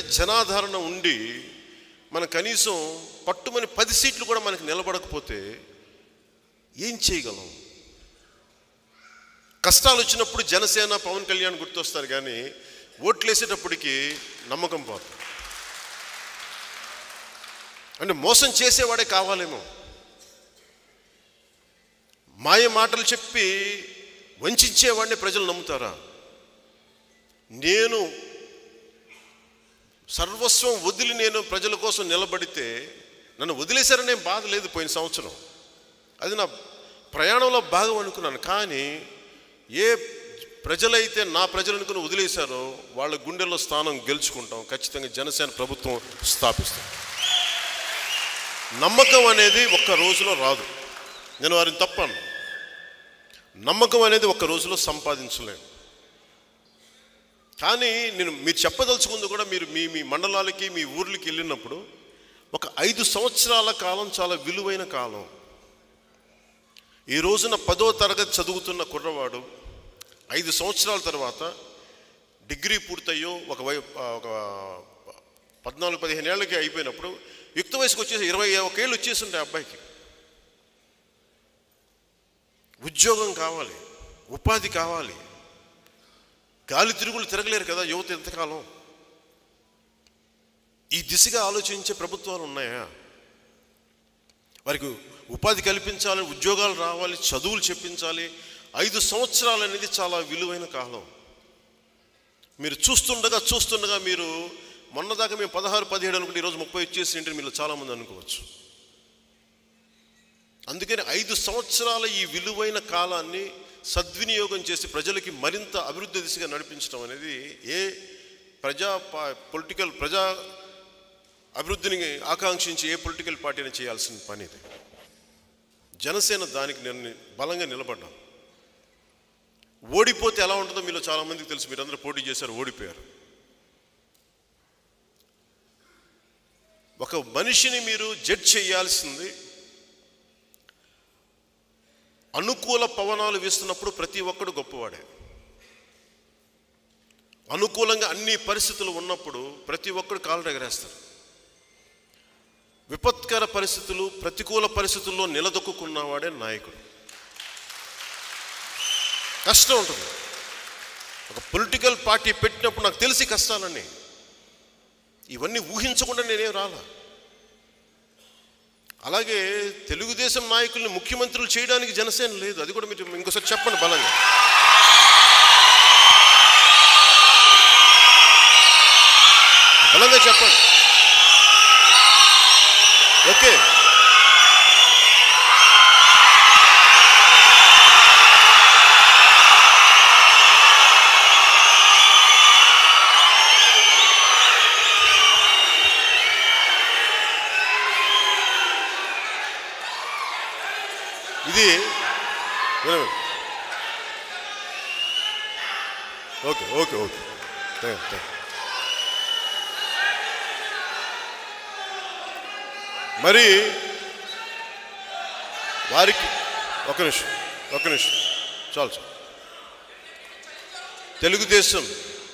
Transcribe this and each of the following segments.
జనాదరణ ఉండి మనం కనీసం పట్టుమని పది సీట్లు కూడా మనకి నిలబడకపోతే ఏం చేయగలం కష్టాలు వచ్చినప్పుడు జనసేన పవన్ కళ్యాణ్ గుర్తొస్తారు కానీ ఓట్లు వేసేటప్పటికి నమ్మకం పోతుంది అంటే మోసం చేసేవాడే కావాలేమో మాయ మాటలు చెప్పి వంచేవాడిని ప్రజలు నమ్ముతారా నేను సర్వస్వం వదిలి నేను ప్రజల కోసం నిలబడితే నన్ను వదిలేశారనే బాధ లేదు పోయిన సంవత్సరం అది నా ప్రయాణంలో భాగం అనుకున్నాను కానీ ఏ ప్రజలైతే నా ప్రజలు అనుకుని వదిలేశారో వాళ్ళ గుండెల్లో స్థానం గెలుచుకుంటాం ఖచ్చితంగా జనసేన ప్రభుత్వం స్థాపిస్తాం నమ్మకం అనేది ఒక్క రోజులో రాదు నేను వారిని తప్పాను నమ్మకం అనేది ఒక్క రోజులో సంపాదించలేను కానీ నేను మీరు చెప్పదలుచుకుంది కూడా మీరు మీ మీ మండలాలకి మీ ఊర్లకి వెళ్ళినప్పుడు ఒక ఐదు సంవత్సరాల కాలం చాలా విలువైన కాలం ఈ రోజున పదో తరగతి చదువుతున్న కుర్రవాడు ఐదు సంవత్సరాల తర్వాత డిగ్రీ పూర్తయ్యో ఒక వై ఒక పద్నాలుగు పదిహేను ఏళ్ళకి అయిపోయినప్పుడు యుక్త వయసుకు వచ్చేసి ఇరవై ఒకేళ్ళు వచ్చేసి ఉంటాయి అబ్బాయికి ఉద్యోగం కావాలి ఉపాధి కావాలి గాలి తిరుగులు తిరగలేరు కదా యువత ఎంతకాలం ఈ దిశగా ఆలోచించే ప్రభుత్వాలు ఉన్నాయా వారికి ఉపాధి కల్పించాలి ఉద్యోగాలు రావాలి చదువులు చెప్పించాలి ఐదు సంవత్సరాలు అనేది చాలా విలువైన కాలం మీరు చూస్తుండగా చూస్తుండగా మీరు మొన్నదాకా మేము పదహారు పదిహేడు అనుకుంటే ఈరోజు ముప్పై వచ్చేసి ఏంటని మీరు చాలామంది అనుకోవచ్చు అందుకని ఐదు సంవత్సరాల ఈ విలువైన కాలాన్ని సద్వినియోగం చేసి ప్రజలకి మరింత అభివృద్ధి దిశగా నడిపించడం అనేది ఏ ప్రజా పొలిటికల్ ప్రజా అభివృద్ధిని ఆకాంక్షించి ఏ పొలిటికల్ పార్టీని చేయాల్సిన పని ఇది జనసేన దానికి నేను బలంగా నిలబడ్డాం ఓడిపోతే ఎలా ఉంటుందో మీలో చాలామందికి తెలుసు మీరందరూ పోటీ చేశారు ఓడిపోయారు ఒక మనిషిని మీరు జడ్జ్ చేయాల్సింది అనుకూల పవనాలు వీస్తున్నప్పుడు ప్రతి ఒక్కడు గొప్పవాడే అనుకూలంగా అన్ని పరిస్థితులు ఉన్నప్పుడు ప్రతి ఒక్కడు కాళ్ళు ఎగరేస్తారు విపత్కర పరిస్థితులు ప్రతికూల పరిస్థితుల్లో నిలదొక్కున్నవాడే నాయకుడు కష్టం ఉంటుంది ఒక పొలిటికల్ పార్టీ పెట్టినప్పుడు నాకు తెలిసి కష్టాలన్నీ ఇవన్నీ ఊహించకుండా నేనేం రాలా అలాగే తెలుగుదేశం నాయకుల్ని ముఖ్యమంత్రులు చేయడానికి జనసేన లేదు అది కూడా మీరు ఇంకోసారి చెప్పండి బలంగా బలంగా చెప్పండి ఓకే ఇది వినండి. Okay okay okay thank thank మరి వారికి ఒక నిమిషం ఒక నిమిషం చాలు చాలు తెలుగుదేశం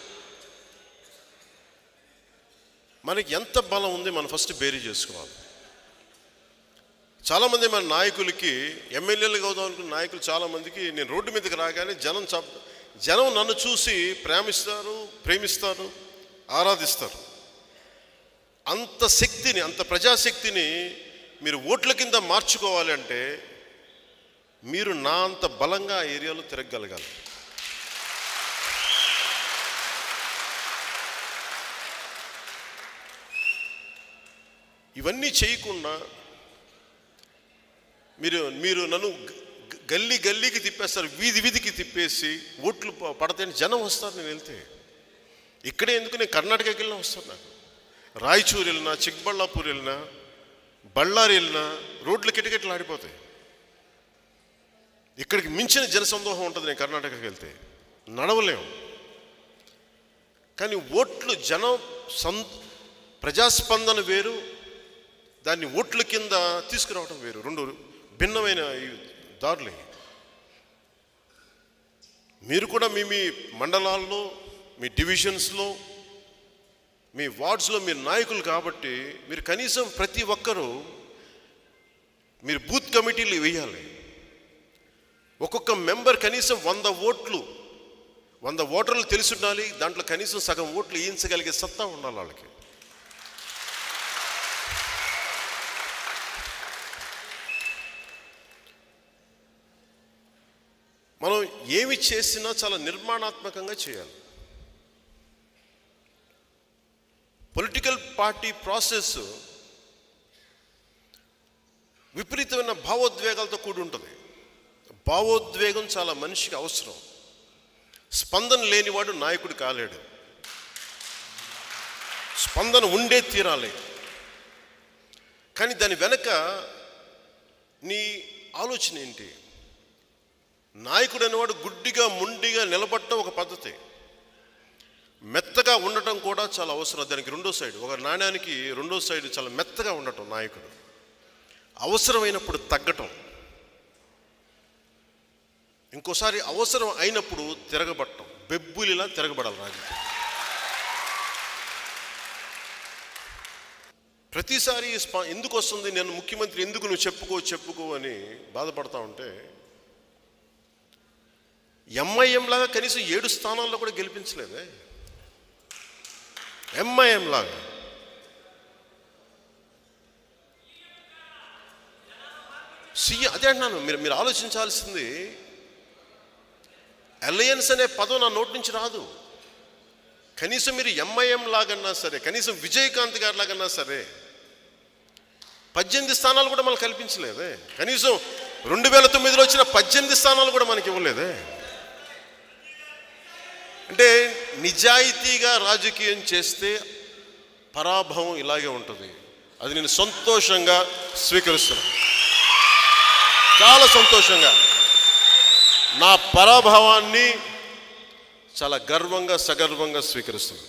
మనకి ఎంత బలం ఉంది మనం ఫస్ట్ బేరీ చేసుకోవాలి చాలామంది మన నాయకులకి ఎమ్మెల్యేలుగా అవుదాం అనుకున్న నాయకులు చాలామందికి నేను రోడ్డు మీదకి రాగానే జనం చ జనం నన్ను చూసి ప్రేమిస్తారు ప్రేమిస్తారు ఆరాధిస్తారు అంత శక్తిని అంత ప్రజాశక్తిని మీరు ఓట్ల కింద మార్చుకోవాలి అంటే మీరు నా అంత బలంగా ఆ ఏరియాలో తిరగగలగాలి ఇవన్నీ చేయకుండా మీరు మీరు నన్ను గ- గ- గల్లీ గల్లీకి తిప్పేస్తారు వీధి వీధికి తిప్పేసి ఓట్లు ప- పడతాయని జనం వస్తారు నేను వెళ్తే ఇక్కడే ఎందుకు నేను కర్ణాటకకి వెళ్ళినా వస్తాను నాకు రాయచూరు వెళ్ళినా చిక్బళ్ళాపూర్ వెళ్ళినా బళ్ళారి వెళ్ళినా రోడ్లు కిటకిటలు ఆడిపోతాయి ఇక్కడికి మించిన జనసందోహం ఉంటుంది నేను కర్ణాటకకి వెళ్తే నడవలేము కానీ ఓట్లు జనం సం ప్రజాస్పందన వేరు దాన్ని ఓట్ల కింద తీసుకురావడం వేరు రెండు భిన్నమైన ఈ దారులు ఇవి. మీరు కూడా మీ మీ మండలాల్లో మీ డివిజన్స్లో మీ వార్డ్స్లో మీరు నాయకులు కాబట్టి మీరు కనీసం ప్రతి ఒక్కరూ మీరు బూత్ కమిటీలు వేయాలి ఒక్కొక్క మెంబర్ కనీసం వంద ఓట్లు వంద ఓటర్లు తెలిసి ఉండాలి దాంట్లో కనీసం సగం ఓట్లు వేయించగలిగే సత్తా ఉండాలి వాళ్ళకి మనం ఏమి చేసినా చాలా నిర్మాణాత్మకంగా చేయాలి పొలిటికల్ పార్టీ ప్రాసెస్ విపరీతమైన భావోద్వేగాలతో కూడి ఉంటుంది భావోద్వేగం చాలా మనిషికి అవసరం స్పందన లేనివాడు నాయకుడు కాలేడు స్పందన ఉండే తీరాలి కానీ దాని వెనక నీ ఆలోచన ఏంటి నాయకుడు అనేవాడు గుడ్డిగా ముండిగా నిలబడటం ఒక పద్ధతి మెత్తగా ఉండటం కూడా చాలా అవసరం దానికి రెండో సైడ్ ఒక నాణ్యానికి రెండో సైడ్ చాలా మెత్తగా ఉండటం నాయకుడు అవసరమైనప్పుడు తగ్గటం ఇంకోసారి అవసరం అయినప్పుడు తిరగబడటం బెబ్బులిలా తిరగబడాలి రాజకీయం ప్రతిసారి ఈ స్పా ఎందుకు వస్తుంది నేను ముఖ్యమంత్రి ఎందుకు నువ్వు చెప్పుకో చెప్పుకో అని బాధపడతా ఉంటే ఎంఐఎం లాగా కనీసం ఏడు స్థానాల్లో కూడా గెలిపించలేదే ఎంఐఎం లాగా సీఎం అదే అంటున్నాను మీరు మీరు ఆలోచించాల్సింది అలయన్స్ అనే పదం నా నోటి నుంచి రాదు కనీసం మీరు ఎంఐఎం లాగన్నా సరే కనీసం విజయకాంత్ గారి లాగన్నా సరే పద్దెనిమిది స్థానాలు కూడా మనకు కల్పించలేదే కనీసం రెండు వేల తొమ్మిదిలో వచ్చిన పద్దెనిమిది స్థానాలు కూడా మనకి ఇవ్వలేదే అంటే నిజాయితీగా రాజకీయం చేస్తే పరాభవం ఇలాగే ఉంటుంది అది నేను సంతోషంగా స్వీకరిస్తున్నాను చాలా సంతోషంగా నా పరాభవాన్ని చాలా గర్వంగా సగర్వంగా స్వీకరిస్తున్నాను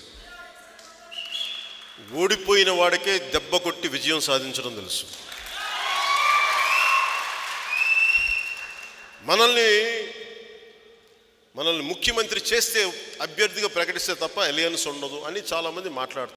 ఓడిపోయిన వాడికే దెబ్బ కొట్టి విజయం సాధించడం తెలుసు మనల్ని మనల్ని ముఖ్యమంత్రి చేస్తే అభ్యర్థిగా ప్రకటిస్తే తప్ప ఎలియన్స్ ఉండదు అని చాలామంది మాట్లాడుతారు